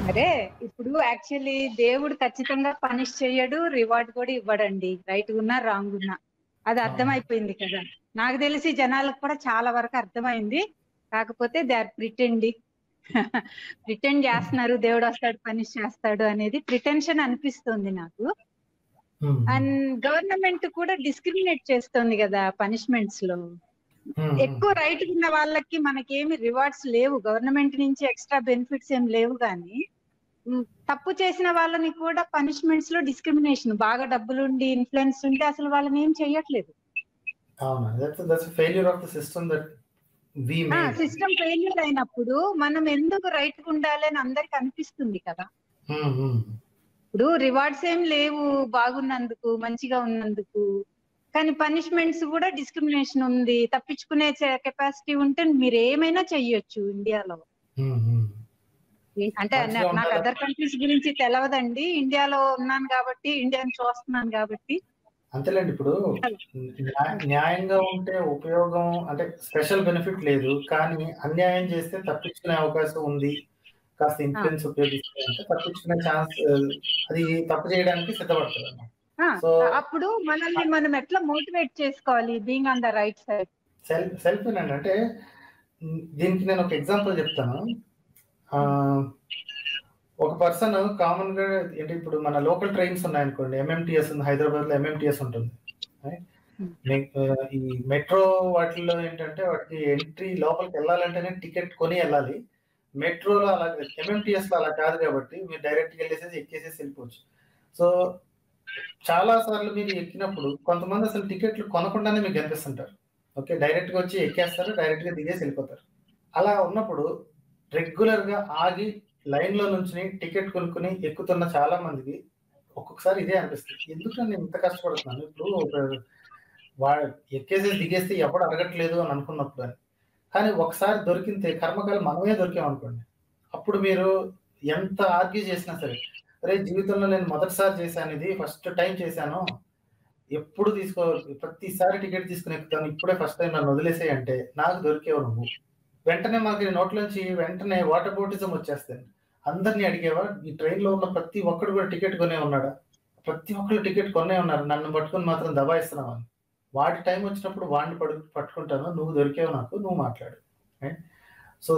సరే ఇప్పుడు యాక్చువల్లీ దేవుడు ఖచ్చితంగా పనిష్ చేయడు రివార్డ్ కూడా ఇవ్వడండి రైట్ ఉన్నా రాంగ్ ఉన్నా అది అర్థమైపోయింది కదా నాకు తెలిసి జనాలకు కూడా చాలా వరకు అర్థమైంది కాకపోతే దే ఆర్ ప్రిటెండింగ్ ప్రిటెండ్ చేస్తున్నారు దేవుడు వస్తాడు పనిష్ చేస్తాడు అనేది ప్రిటెన్షన్ అనిపిస్తుంది నాకు అండ్ గవర్నమెంట్ కూడా డిస్క్రిమినేట్ చేస్తుంది కదా పనిష్మెంట్స్ లో ఎక్కువ రైట్ ఉన్న వాళ్ళకి మనకేమి రివార్డ్స్ లేవు గవర్నమెంట్ నుంచి ఎక్స్ట్రా బెనిఫిట్స్ ఏం లేవు కానీ ఉమ్, తప్పు చేసిన వాళ్ళని కూడా పనిష్మెంట్స్ లో డిస్క్రిమినేషన్ బాగా డబ్బులుండి ఇన్ఫ్లుయెన్స్ ఉంటే అసలు వాళ్ళని ఏం చెయ్యట్లేదు అవునా that's that's failure of the system that we made system failure అయినప్పుడు మనం ఎందుకు రైట్ ఉండాలి అని అందరికి అనిపిస్తుంది కదా ఇప్పుడు రివార్డ్స్ ఏం లేవు బాగున్నందుకు మంచిగా ఉన్నందుకు కానీ పనిష్మెంట్స్ కూడా డిస్క్రిమినేషన్ ఉంది తప్పించుకునే కెపాసిటీ ఉంటే మీరు ఏమైనా చెయ్యొచ్చు ఇండియాలో అంటే మంచిగా నాకు ఉండాలి. అదర్ కంట్రీస్ గురించి తెలవదండి ఇండియాలో ఉన్నాను కాబట్టి ఇండియాని చూస్తున్నాను కాబట్టి అంతేలేండి ఇప్పుడు న్యాయ- న్యాయంగా ఉంటే ఉపయోగం అంటే స్పెషల్ బెనిఫిట్ లేదు కానీ అన్యాయం చేస్తే తప్పించుకునే అవకాశం ఉంది కాస్త ఇన్ఫ్లుయెన్స్ ఉపయోగిస్తే అంటే తప్పించుకునే ఛాన్స్ అది తప్పు చేయడానికి సిద్ధపడతారు అన్నమాట ఆ, So- అప్పుడు మనల్ని మనం ఎట్లా మోటివేట్ చేసుకోవాలి being on the right side self self అండి అంటే ఉమ్, దీనికి నేను ఒక ఎగ్జాంపుల్ చెప్తాను ఆ, ఒక పర్సన్ కామన్ గా ఏంటి ఇప్పుడు మన లోకల్ ట్రైన్స్ ఉన్నాయనుకోండి ఎంఎంటిఎస్ ఉంది హైదరాబాద్ లో ఎంఎంటిఎస్ ఉంటుంది right? Hmm. మీ- ఆ, ఈ మెట్రో వాటిల్లో ఏంటంటే వాటికి ఎంట్రీ లోపలికి వెళ్ళాలంటేనే టికెట్ కొని వెళ్ళాలి మెట్రోలో అలా ఎంఎంటిఎస్ లో అలా కాదు కాబట్టి మీరు డైరెక్ట్ వెళ్ళేసేసి ఎక్కేసేసి వెళ్ళిపోవచ్చు సో చాలా సార్లు మీరు ఎక్కినప్పుడు కొంతమంది అసలు టికెట్లు కొనకుండానే మీకు కనిపిస్తుంటారు ఓకే డైరెక్ట్ గా వచ్చి ఎక్కేస్తారు డైరెక్ట్ గా దిగేసి వెళ్ళిపోతారు అలా ఉన్నప్పుడు రెగ్యులర్ గా ఆగి లైన్ లో నుంచి టికెట్ కొనుక్కుని ఎక్కుతున్న చాలా మందికి ఒక్కొక్కసారి ఇదే అనిపిస్తుంది ఎందుకు నేను ఇంత కష్టపడుతున్నాను ఇప్పుడు ఒక వా- ఎక్కేసి దిగేస్తే ఎవడు అడగట్లేదు అని అనుకున్నప్పుడు అని కానీ ఒకసారి దొరికితే కర్మకాలం మనమే దొరికాం అనుకోండి అప్పుడు మీరు ఎంత ఆర్గ్యూ చేసినా సరే అరే జీవితంలో నేను మొదటిసారి చేశాను ఇది ఫస్ట్ టైం చేశాను ఎప్పుడు తీసుకో ప్రతిసారి టికెట్ తీసుకుని ఎక్కుతాను ఇప్పుడే ఫస్ట్ టైం నన్ను వదిలేసాయి అంటే నాకు దొరికేవు నువ్వు వెంటనే మాకు నోట్లోంచి వెంటనే వాటర్ బోటిజం వచ్చేస్తుంది అందరినీ అడిగేవా ఈ ట్రైన్ లో ఉన్న ప్రతి ఒక్కడు కూడా టికెట్ కొనే ఉన్నాడా ప్రతి ఒక్కరు టికెట్ కొనే ఉన్నారు నన్ను పట్టుకుని మాత్రం దబాయిస్తున్నావు అని వాడి టైం వచ్చినప్పుడు వాడిని పడు పట్టుకుంటాను నువ్వు దొరికేవు నాకు నువ్వు మాట్లాడు సో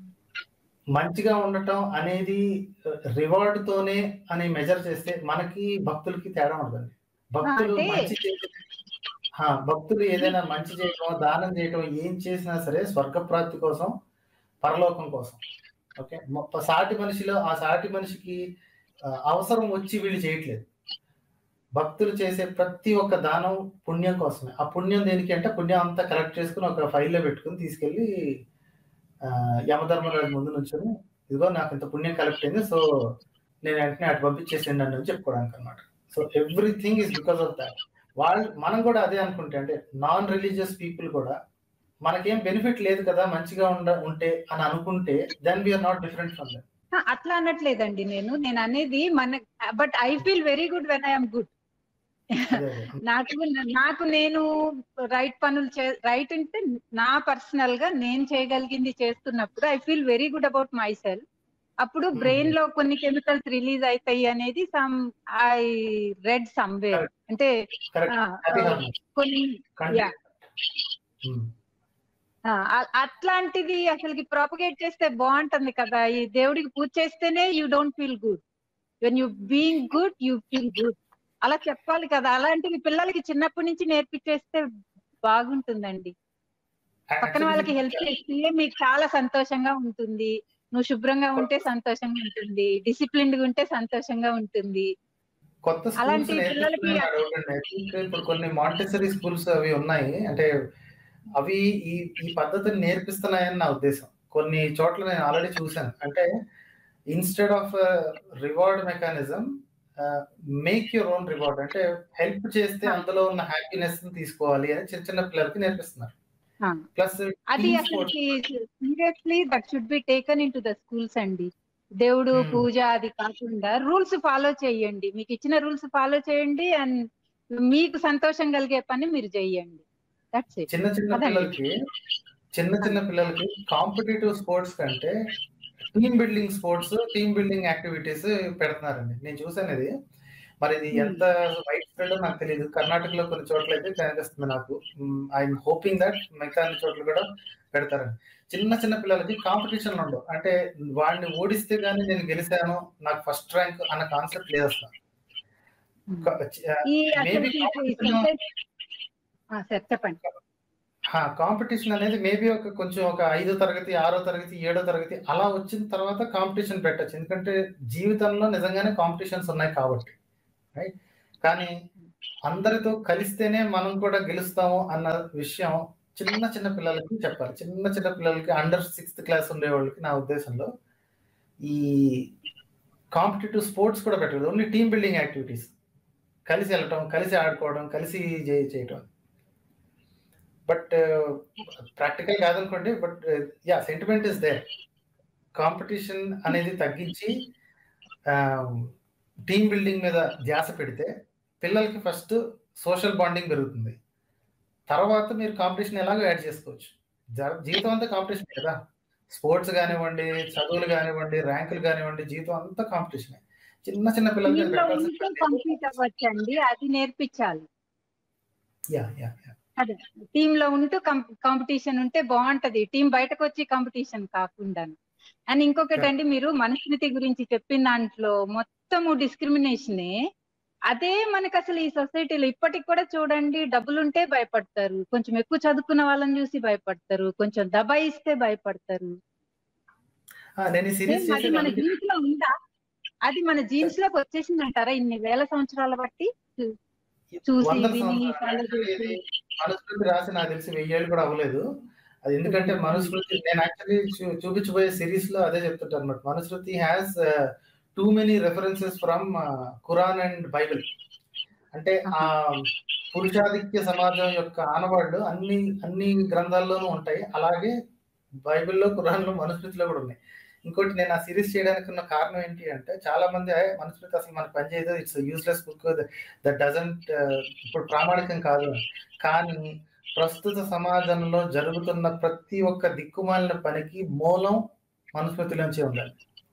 మంచిగా ఉండటం అనేది రివార్డ్ తోనే అని మెజర్ చేస్తే మనకి భక్తులకి తేడా ఉండదండి భక్తులు అంటే- మంచి చేయటం హా, భక్తులు ఏదైనా మంచి చేయటం దానం చేయటం ఏం చేసినా సరే స్వర్గప్రాప్తి కోసం పరలోకం కోసం ఓకే మొ- సాటి మనిషిలో ఆ సాటి మనిషికి ఆ, అవసరం వచ్చి వీళ్ళు చేయట్లేదు భక్తులు చేసే ప్రతి ఒక్క దానం పుణ్యం కోసమే ఆ పుణ్యం దేనికి అంటే పుణ్యం అంతా కలెక్ట్ చేసుకుని ఒక ఫైల్లో పెట్టుకుని తీసుకెళ్లి ఆ, యమధర్మరాజు ముందు నుంచొని ఇదిగో నాకు ఇంత పుణ్యం కలెక్ట్ అయింది సో నేను వెంటనే అటు పంపించేసేయండి అని చెప్పుకోవడానికి అనమాట so everything is because of that వాళ్ళు మనం కూడా అదే అనుకుంటే అంటే నాన్ రిలీజియస్ పీపుల్ కూడా మనకేం బెనిఫిట్ లేదు కదా మంచిగా ఉండ ఉంటే అని అనుకుంటే then we're not different from them ఆ, అట్లా అనట్లేదండి నేను నేను అనేది మన but I feel very good when I'm good నాకు నాకు నేను రైట్ పనులు చే రైట్ అంటే నా పర్సనల్ గా నేను చేయగలిగింది చేస్తున్నప్పుడు I feel very good about myself అప్పుడు Hmm. బ్రెయిన్ లో కొన్ని కెమికల్స్ రిలీజ్ అవుతాయి అనేది సమ్ ఐ రెడ్ సమ్వేర్ అంటే కరెక్ట్ ఆ, ఆ, కొన్ని Yeah. ఆ, అ- అట్లాంటిది అసలుకి ప్రాపగేట్ చేస్తే బాగుంటుంది కదా ఈ దేవుడికి పూజ చేస్తేనే you don't feel good when you being good you feel good అలా చెప్పాలి కదా అలాంటివి పిల్లలకి చిన్నప్పటి నుంచి నేర్పించేస్తే బాగుంటుందండి పక్కన వాళ్ళకి హెల్ప్ చేస్తే మీకు చాలా సంతోషంగా ఉంటుంది నువ్వు శుభ్రంగా ఉంటే సంతోషంగా ఉంటుంది డిసిప్లిన్డ్ గా ఉంటే సంతోషంగా ఉంటుంది కొత్త స్కూల్స్ అలాంటి పిల్లలకి- ఇప్పుడు కొన్ని మాంటెసరీ స్కూల్స్ అవి ఉన్నాయి అంటే అవి ఈ ఈ పద్ధతిని నేర్పిస్తున్నాయని నా ఉద్దేశం కొన్ని చోట్ల నేను ఆల్రెడీ చూశాను అంటే instead of reward mechanism make your own reward అంటే హెల్ప్ చేస్తే అందులో ఉన్న హ్యాపీనెస్ తీసుకోవాలి అని చిన్న చిన్న పిల్లలకి నేర్పిస్తున్నారు ఆ. ప్లస్ అది అసలుకి seriously that should be taken into the schools అండి దేవుడు Hmm. పూజ అది కాకుండా రూల్స్ ఫాలో చేయండి మీకు ఇచ్చిన రూల్స్ ఫాలో చేయండి అండ్ మీకు సంతోషం కలిగే పని మీరు చెయ్యండి దట్స్ ఇట్ చిన్న చిన్న అదండి. పిల్లలకి చిన్న చిన్న పిల్లలకి కాంపిటేటివ్ స్పోర్ట్స్ కంటే team building sports team building activities పెడుతున్నారండి నేను చూసాను ఇది మరి ఇది ఎంత వైడ్ స్ప్రెడ్ నాకు తెలియదు కర్ణాటకలో కొన్ని చోట్ల అయితే కనిపిస్తుంది నాకు ఐఎమ్ హోపింగ్ దట్ మిగతా అన్ని చోట్ల కూడా పెడతారని చిన్న చిన్న పిల్లలకి కాంపిటీషన్ ఉండవు అంటే వాడిని ఓడిస్తే గానీ నేను గెలిచాను నాకు ఫస్ట్ ర్యాంక్ అన్న కాన్సెప్ట్ లేదు అసలు ఈ మేబీ అసలు ఈ సొసైటీ ఆ, సార్ చెప్పండి కాంపిటీషన్ అనేది మేబీ ఒక కొంచెం ఒక ఐదో తరగతి ఆరో తరగతి ఏడో తరగతి అలా వచ్చిన తర్వాత కాంపిటీషన్ పెట్టచ్చు ఎందుకంటే జీవితంలో నిజంగానే కాంపిటీషన్స్ ఉన్నాయి కాబట్టి రైట్ కానీ అందరితో కలిస్తేనే మనం కూడా గెలుస్తాము అన్న విషయం చిన్న చిన్న పిల్లలకి చెప్పాలి చిన్న చిన్న పిల్లలకి అండర్ సిక్స్త్ క్లాస్ ఉండే వాళ్ళకి నా ఉద్దేశంలో ఈ కాంపిటేటివ్ స్పోర్ట్స్ కూడా పెట్టలేదు ఓన్లీ టీమ్ బిల్డింగ్ యాక్టివిటీస్ కలిసి వెళ్ళటం కలిసి ఆడుకోవడం కలిసి చే- చేయటం బట్ ప్రాక్టికల్ కాదనుకోండి but yeah sentiment is there competition అనేది తగ్గించి టీమ్ బిల్డింగ్ మీద ధ్యాస పెడితే పిల్లలకి ఫస్ట్ సోషల్ బాండింగ్ పెరుగుతుంది తర్వాత మీరు కాంపిటీషన్ ఎలాగో యాడ్ చేసుకోవచ్చు జ- జీవితం అంతా కాంపిటీషన్ కదా స్పోర్ట్స్ కానివ్వండి చదువులు కానివ్వండి ర్యాంకులు కానివ్వండి జీవితం అంతా కాంపిటీషన్ చిన్న చిన్న పిల్లలకి టీమ్ లో ఉంటూ కంప్లీట్ అవ్వచ్చండి అది నేర్పించాలి యా యా యా అదే టీమ్ లో ఉంటూ కాంపిటీషన్ ఉంటే బాగుంటది టీం బయటకు వచ్చి కాంపిటీషన్ కాకుండా అండ్ ఇంకొకటి అండి మీరు మనుస్మృతి గురించి చెప్పిన దాంట్లో మొత్తము డిస్క్రిమినేషనే అదే మనకి అసలు ఈ సొసైటీలో ఇప్పటికి కూడా చూడండి డబ్బులుంటే భయపడతారు కొంచెం ఎక్కువ చదువుకున్న వాళ్ళని చూసి భయపడతారు కొంచెం దబాయిస్తే భయపడతారు ఆ, నేను ఈ సిరీస్ అది మన జీన్స్ లో ఉందా అది మన జీన్స్ లోకి వచ్చేసింది అంటారా ఇన్ని వేల సంవత్సరాల బట్టి చూసి వందల విని సంవత్సరాలు follow Actually చేసి. ఇది మనుస్మృతి రాసి నాకు తెలిసి వెయ్యేళ్ళు కూడా అవ్వలేదు అది ఎందుకంటే మనుస్మృతి నేను యాక్చువల్లీ చూపించబోయే సిరీస్ లో అదే చెప్తుంటాను అనమాట Manusmriti has too many references from Quran and Bible అంటే ఆ పురుషాధిక్య సమాజం యొక్క ఆనవాళ్లు అన్ని అన్ని గ్రంథాల్లోనూ ఉంటాయి అలాగే బైబిల్లో ఖురాన్ లో మనుస్మృతిలో కూడా ఉన్నాయి ఇంకోటి నేను ఆ సిరీస్ చేయడానికి ఉన్న కారణం ఏంటి అంటే చాలా మంది "ఏ, మనుస్మృతి అసలు మనకు పనిచేయదు it's useless book that doesn't ఇప్పుడు ప్రామాణికం కాదు అని. కానీ ప్రస్తుత సమాజంలో జరుగుతున్న ప్రతి ఒక్క దిక్కుమాలిన పనికి మూలం మనుస్మృతిలోంచి ఉండాలి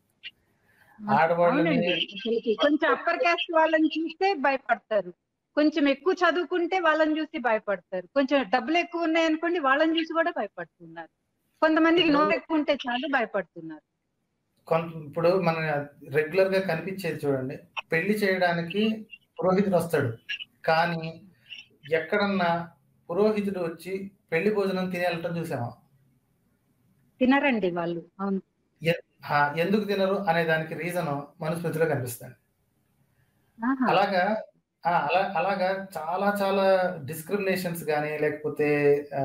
ఆడవాళ్ళని అవునండి అసలుకి కొంచెం అప్పర్ క్యాస్ట్ వాళ్ళని చూస్తే భయపడతారు కొంచెం ఎక్కువ చదువుకుంటే వాళ్ళని చూసి భయపడతారు కొంచెం డబ్బులు ఎక్కువ ఉన్నాయి అనుకోండి వాళ్ళని చూసి కూడా భయపడుతున్నారు కొంతమందికి నోరు ఎక్కువ ఉంటే చాలు భయపడుతున్నారు కొంత ఇప్పుడు మన రెగ్యులర్ గా కనిపించేది చూడండి పెళ్లి చేయడానికి పురోహితుడు వస్తాడు కానీ ఎక్కడన్నా పురోహితుడు వచ్చి పెళ్లి భోజనం తిని వెళ్ళటం చూసామా తినరండి వాళ్ళు అవును ఆ, ఎందుకు తినరు అనే దానికి రీజన్ మనుస్మృతిలో కనిపిస్తుంది ఆహా. అలాగా ఆ, అలా అలాగా చాలా చాలా డిస్క్రిమినేషన్స్ కానీ లేకపోతే ఆ,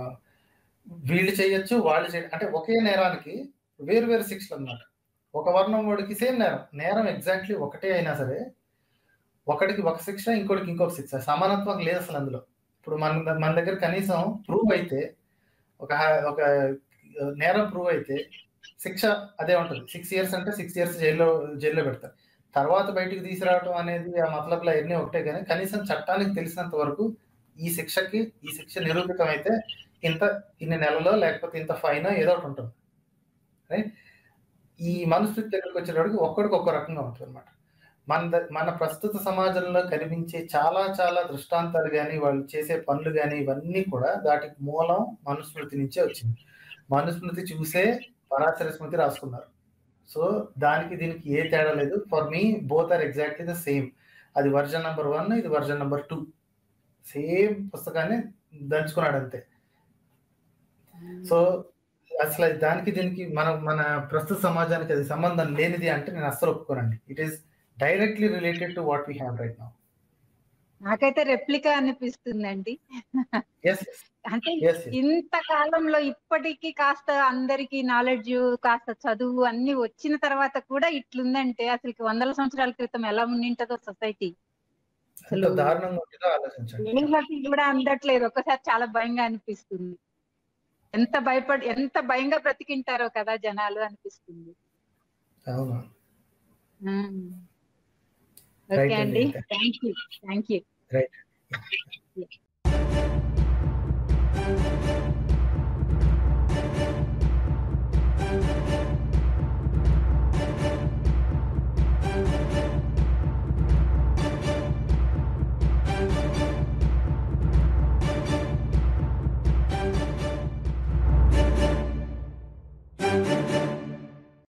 వీళ్ళు చేయొచ్చు వాళ్ళు చేయ అంటే ఒకే నేరానికి వేరు వేరు శిక్షలు అన్నమాట ఒక వర్ణం వాడికి సేమ్ నేరం నేరం ఎగ్జాక్ట్లీ ఒకటే అయినా సరే ఒకడికి ఒక శిక్ష ఇంకోటికి ఇంకొక శిక్ష సమానత్వం లేదు అసలు అందులో ఇప్పుడు మన మన దగ్గర కనీసం ప్రూవ్ అయితే ఒక ఒక నేరం ప్రూవ్ అయితే శిక్ష అదే ఉంటుంది సిక్స్ ఇయర్స్ అంటే సిక్స్ ఇయర్స్ జైల్లో జైల్లో పెడతారు తర్వాత బయటికి తీసుకురావడం అనేది ఆ మతలబ్లో అవన్నీ ఒకటే కానీ కనీసం చట్టానికి తెలిసినంత వరకు ఈ శిక్షకి ఈ శిక్ష నిరూపితం అయితే ఇంత ఇన్ని నెలలో లేకపోతే ఇంత ఫైన్ ఏదో ఒకటి ఉంటుంది రైట్ ఈ మనుస్మృతి దగ్గరకు వచ్చేటప్పటికి ఒక్కడికి ఒక్క రకంగా ఉంటుంది అనమాట మన ద- మన ప్రస్తుత సమాజంలో కనిపించే చాలా చాలా దృష్టాంతాలు కానీ వాళ్ళు చేసే పనులు కానీ ఇవన్నీ కూడా దాటికి మూలం మనుస్మృతి నుంచే వచ్చింది మనుస్మృతి చూసే పరాశర స్మృతి రాసుకున్నారు సో దానికి దీనికి ఏ తేడా లేదు for me both are exactly the same అది వర్జన్ నెంబర్ వన్ ఇది వర్జన్ నెంబర్ టూ సేమ్ పుస్తకాన్ని దంచుకున్నాడు అంతే సో అసలు దానికి దీనికి మన మన ప్రస్తుత సమాజానికి అది సంబంధం లేనిది అంటే నేను అస్సలు ఒప్పుకోనండి it is directly related to what we have right now నాకైతే రెప్లికా అనిపిస్తుందండి ఎస్ అంటే ఎస్ ఇంత కాలంలో ఇప్పటికీ కాస్త అందరికి నాలెడ్జ్ కాస్త చదువు అన్ని వచ్చిన తర్వాత కూడా ఇట్లుందంటే అసలు వందల సంవత్సరాల క్రితం ఎలా ఉండింటదో సొసైటీ ఎంత దారుణంగా ఉంటుందో ఆలోచించండి ఊహకి కూడా అందట్లేదు ఒకసారి చాలా భయంగా అనిపిస్తుంది ఎంత భయపడి ఎంత భయంగా బ్రతికింటారో కదా జనాలు అనిపిస్తుంది అవును ఓకే Right అండి అండి. Thank you thank you right